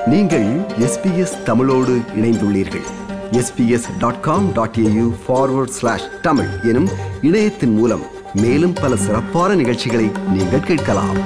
நீங்கள் எஸ்பிஎஸ் தமிழோடு இணைந்துள்ளீர்கள் SBS dot com dot AU forward slash Tamil எனும் இணையத்தின் மூலம் மேலும் பல சிறப்பான நிகழ்ச்சிகளை நீங்கள் கேட்கலாம்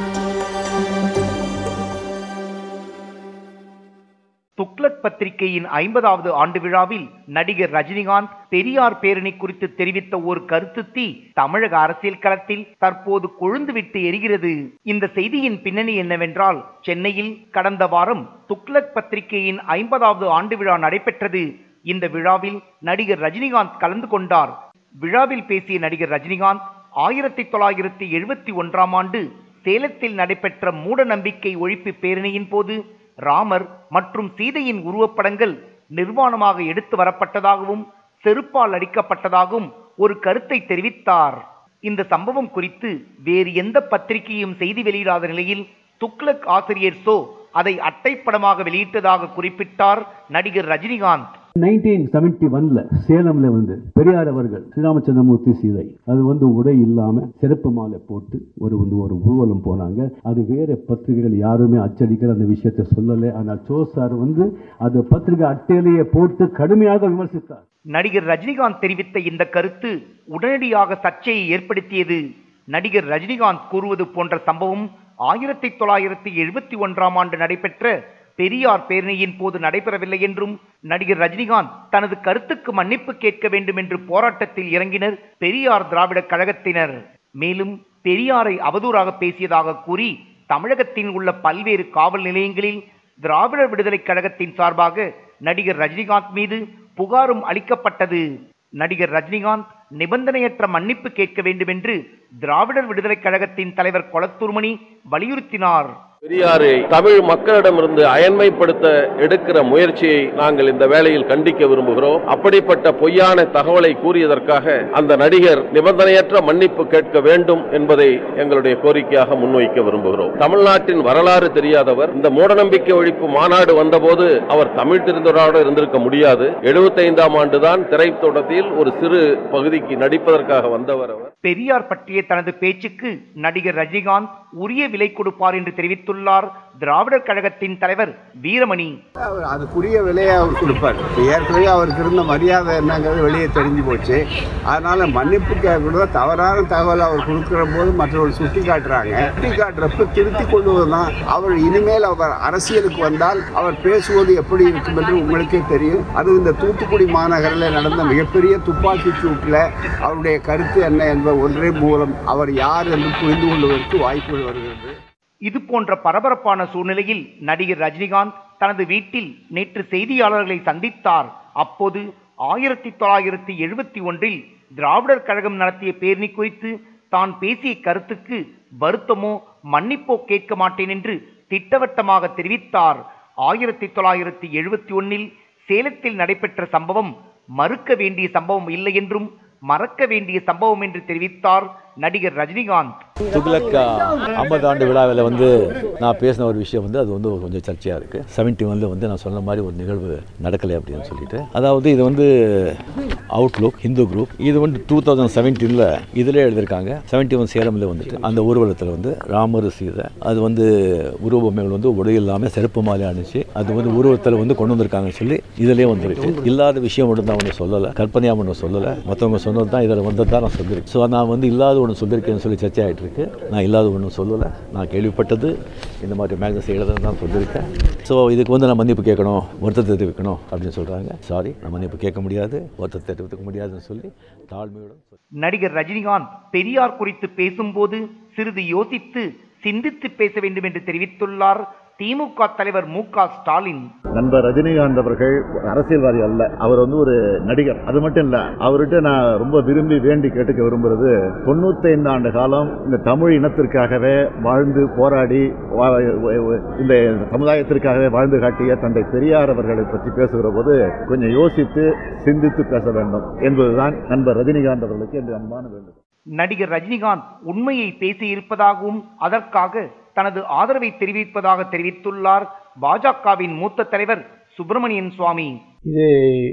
துக்ளக் பத்திரிகையின் ஐம்பதாவது ஆண்டு விழாவில் நடிகர் ரஜினிகாந்த் பெரியார் பேரணி குறித்து தெரிவித்த ஒரு கருத்து தீ தமிழக அரசியல் களத்தில் தற்போது கொழுந்துவிட்டு எரிகிறது இந்த செய்தியின் பின்னணி என்னவென்றால் சென்னையில் கடந்த வாரம் துக்ளக் பத்திரிகையின் ஐம்பதாவது ஆண்டு விழா நடைபெற்றது இந்த விழாவில் நடிகர் ரஜினிகாந்த் கலந்து கொண்டார் விழாவில் பேசிய நடிகர் ரஜினிகாந்த் ஆயிரத்தி தொள்ளாயிரத்தி எழுபத்தி ஒன்றாம் ஆண்டு சேலத்தில் நடைபெற்ற மூட நம்பிக்கை ஒழிப்பு பேரணியின் போது ராமர் மற்றும் சீதையின் உருவப்படங்கள் நிர்வாணமாக எடுத்து வரப்பட்டதாகவும் செருப்பால் அடிக்கப்பட்டதாகவும் ஒரு கருத்தை தெரிவித்தார் இந்த சம்பவம் குறித்து வேறு எந்த பத்திரிகையும் செய்தி வெளியிடாத நிலையில் துக்ளக் ஆசிரியர் சோ அதை அட்டைப்படமாக வெளியிட்டதாக குறிப்பிட்டார் நடிகர் ரஜினிகாந்த் நைன்டீன் செவன்டி ஒன்ல சேலம்ல வந்து பெரியார் அவர்கள் ஸ்ரீராமச்சந்திரமூர்த்தி சீதை அது வந்து உடை இல்லாம சிறப்பு மாலை போட்டு ஒரு வந்து ஒரு ஊர்வலம் போனாங்க அது வேற பத்திரிகைகள் யாருமே அச்சடிக்கிற அந்த விஷயத்தை சொல்லலை ஆனால் சோ சார் வந்து அது பத்திரிகை அட்டையிலேயே போட்டு கடுமையாக விமர்சித்தார் நடிகர் ரஜினிகாந்த் தெரிவித்த இந்த கருத்து உடனடியாக சர்ச்சையை ஏற்படுத்தியது நடிகர் ரஜினிகாந்த் கூறுவது போன்ற சம்பவம் ஆயிரத்தி தொள்ளாயிரத்தி எழுபத்தி ஒன்றாம் ஆண்டு நடைபெற்ற பெரியார் பேரணியின் போது நடைபெறவில்லை என்றும் நடிகர் ரஜினிகாந்த் தனது கருத்துக்கு மன்னிப்பு கேட்க வேண்டும் என்று போராட்டத்தில் இறங்கினர் பெரியார் திராவிட கழகத்தினர் மேலும் பெரியாரை அவதூறாக பேசியதாக கூறி தமிழகத்தில் உள்ள பல்வேறு காவல் நிலையங்களில் திராவிடர் விடுதலைக் கழகத்தின் சார்பாக நடிகர் ரஜினிகாந்த் மீது புகாரும் அளிக்கப்பட்டது நடிகர் ரஜினிகாந்த் நிபந்தனையற்ற மன்னிப்பு கேட்க வேண்டும் என்று திராவிடர் விடுதலைக் கழகத்தின் தலைவர் கொளத்தூர்மணி வலியுறுத்தினார் பெரியாரை தமிழ் மக்களிடமிருந்து அயன்மைப்படுத்த எடுக்கிற முயற்சியை நாங்கள் இந்த வேளையில் கண்டிக்க விரும்புகிறோம் அப்படிப்பட்ட பொய்யான தகவலை கூறியதற்காக அந்த நடிகர் நிபந்தனையற்ற மன்னிப்பு கேட்க வேண்டும் என்பதை எங்களுடைய கோரிக்கையாக முன்வைக்க விரும்புகிறோம் தமிழ்நாட்டின் வரலாறு தெரியாதவர் இந்த மூடநம்பிக்கை ஒழிப்பு மாநாடு வந்தபோது அவர் தமிழ் தெரிந்தவராக இருந்திருக்க முடியாது எழுபத்தைந்தாம் ஆண்டுதான் திரைத்தோட்டத்தில் ஒரு சிறு பகுதிக்கு நடிப்பதற்காக வந்தவர் அவர் பெரியார் பற்றிய தனது பேச்சுக்கு நடிகர் ரஜினிகாந்த் உரிய விலை கொடுப்பார் என்று தெரிவித்துள்ளார் திராவிடர் கழகத்தின் தலைவர் வீரமணி அவர் அதுக்குரிய விலையை அவர் கொடுப்பார் இப்போ ஏற்கனவே அவருக்கு இருந்த மரியாதை என்னங்கிறது வெளியே தெரிஞ்சு போச்சு அதனால மன்னிப்பு கேட்கறது தவறான தகவல் அவர் கொடுக்கிற போது மற்றவர்கள் சுட்டி காட்டுறாங்க சுட்டி காட்டுறப்ப திருத்தி கொள்வதுதான் அவர் இனிமேல் அவர் அரசியலுக்கு வந்தால் அவர் பேசுவது எப்படி இருக்கும் என்று உங்களுக்கே தெரியும் அது இந்த தூத்துக்குடி மாநகரில் நடந்த மிகப்பெரிய துப்பாக்கி சூட்டில் அவருடைய கருத்து என்ன என்ப ஒன்றே மூலம் அவர் யார் என்று புரிந்து கொள்வதற்கு வாய்ப்புகள் வருகிறது இது போன்ற பரபரப்பான சூழ்நிலையில் நடிகர் ரஜினிகாந்த் தனது வீட்டில் நேற்று செய்தியாளர்களை சந்தித்தார் அப்போது ஆயிரத்தி தொள்ளாயிரத்தி எழுபத்தி ஒன்றில் திராவிடர் கழகம் நடத்திய பேரணி குறித்து தான் பேசிய கருத்துக்கு வருத்தமோ மன்னிப்போ கேட்க மாட்டேன் என்று திட்டவட்டமாக தெரிவித்தார் ஆயிரத்தி தொள்ளாயிரத்தி எழுபத்தி ஒன்னில் சேலத்தில் நடைபெற்ற சம்பவம் மறுக்க வேண்டிய சம்பவம் இல்லை என்றும் மறக்க வேண்டிய சம்பவம் என்று தெரிவித்தார் நடிகர் ரஜினிகாந்த் துக்ளக் ஐம்பது ஆண்டு விழாவில் வந்து நான் பேசின ஒரு விஷயம் வந்து அது வந்து கொஞ்சம் சர்ச்சையாக இருக்குது செவன்ட்டி ஒனில் வந்து நான் சொன்ன மாதிரி ஒரு நிகழ்வு நடக்கலை அப்படின்னு சொல்லிட்டு அதாவது இது வந்து அவுட்லுக் ஹிந்து குரூப் இது வந்து டூ தௌசண்ட் செவன்டீனில் இதிலே எழுதியிருக்காங்க செவன்ட்டி ஒன் சேலமில் வந்துட்டு அந்த ஊர்வலத்தில் வந்து ராமர் சீதை அது வந்து உருவபொம்மைகள் வந்து உடை இல்லாமல் செருப்பு மாலை அணிச்சு அது வந்து உருவத்தில் வந்து கொண்டு வந்திருக்காங்கன்னு சொல்லி இதிலே வந்துருக்கு இல்லாத விஷயம் மட்டும் தான் ஒன்று சொல்லலை கற்பனையாக ஒன்று சொல்லலை மற்றவங்க சொன்னது தான் இதில் வந்தது தான் நான் சொல்லியிருக்கேன் ஸோ நான் வந்து இல்லாத ஒன்று சொல்லியிருக்கேன்னு சொல்லி சர்ச்சை ஆகிட்டு இருக்கு நான் இல்லாத ஒன்றும் சொல்லலை நான் கேள்விப்பட்டது இந்த மாதிரி மேக்னஸ் எழுதுன்னு தான் சொல்லியிருக்கேன் ஸோ இதுக்கு வந்து நான் மன்னிப்பு கேட்கணும் வருத்தத்தை தெரிவிக்கணும் அப்படின்னு சொல்கிறாங்க சாரி நான் மன்னிப்பு கேட்க முடியாது வருத்தத்தை தெரிவிக்க முடியாதுன்னு சொல்லி தாழ்மையுடன் சொல்லி நடிகர் ரஜினிகாந்த் பெரியார் குறித்து பேசும்போது சிறிது யோசித்து சிந்தித்து பேச வேண்டும் என்று தெரிவித்துள்ளார் திமுக தலைவர் மு க ஸ்டாலின் நண்பர் ரஜினிகாந்த் அவர்கள் அரசியல்வாதி அல்ல அவர் வந்து ஒரு நடிகர் அது மட்டும் இல்ல அவர்கிட்ட நான் ரொம்ப விரும்பி வேண்டி கேட்டுக்க விரும்புறது தொண்ணூத்தைந்து ஆண்டு காலம் இந்த தமிழ் இனத்திற்காகவே வாழ்ந்து போராடி வா- இந்த சமுதாயத்திற்காகவே வாழ்ந்து காட்டிய தந்தை பெரியார் அவர்களை பற்றி பேசுகிற போது கொஞ்சம் யோசித்து சிந்தித்து பேச வேண்டும் என்பதுதான் நண்பர் ரஜினிகாந்த் அவர்களுக்கு என்று அன்பான வேண்டும் நடிகர் ரஜினிகாந்த் உண்மையை பேசியிருப்பதாகவும் அதற்காக தனது ஆதரவை தெரிவிப்பதாக தெரிவித்துள்ளார் பாஜகவின் மூத்த தலைவர் சுப்பிரமணியன் சுவாமி இது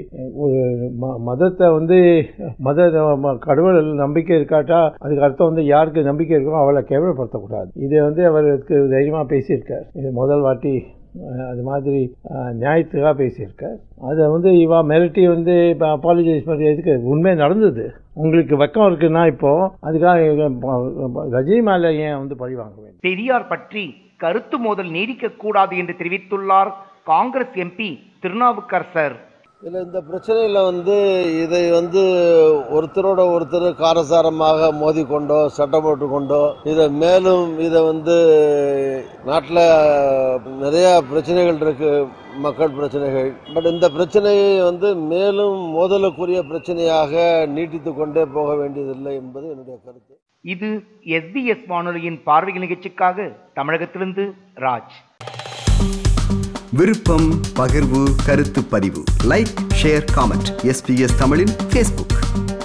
ஒரு ம மதத்தை வந்து மத ம- கடவுள் நம்பிக்கை இருக்காட்டா அதுக்கு அர்த்தம் வந்து யாருக்கு நம்பிக்கை இருக்கோ அவளை கேவலப்படுத்தக்கூடாது இது வந்து அவருக்கு தைரியமாக பேசியிருக்கார் இது முதல் வாட்டி அஹ், அது மாதிரி அஹ், நியாயத்துக்காக பேசியிருக்கார் அதை வந்து இவா மிரட்டி வந்து இப்போ அப்பாலஜைஸ் பண்ணி எதுக்கு உண்மை நடந்தது உங்களுக்கு வெக்கம் இருக்குன்னா இப்போது அதுக்காக இவ- ரஜினி மேலே ஏன் வந்து பழி வாங்க வேண்டும் பெரியார் பற்றி கருத்து மோதல் நீடிக்க கூடாது என்று தெரிவித்துள்ளார் காங்கிரஸ் எம்பி திருநாவுக்கரசர் இதில் இந்த பிரச்சனையில் வந்து இதை வந்து ஒருத்தரோட ஒருத்தர் காரசாரமாக மோதிக்கொண்டோ சட்டை போட்டுக்கொண்டோ இதை மேலும் இதை வந்து நாட்டில் நிறைய பிரச்சனைகள் இருக்கு மக்கள் பிரச்சனைகள் பட் இந்த பிரச்சனையை வந்து மேலும் மோதலுக்குரிய பிரச்சனையாக நீட்டித்து கொண்டே போக வேண்டியதில்லை என்பது என்னுடைய கருத்து இது எஸ்பிஎஸ் வானொலியின் பார்வை நிகழ்ச்சிக்காக தமிழகத்திலிருந்து ராஜ் விருப்பம் பகிர்வு கருத்து பதிவு லைக் ஷேர் காமெண்ட் எஸ்பிஎஸ் தமிழின் ஃபேஸ்புக்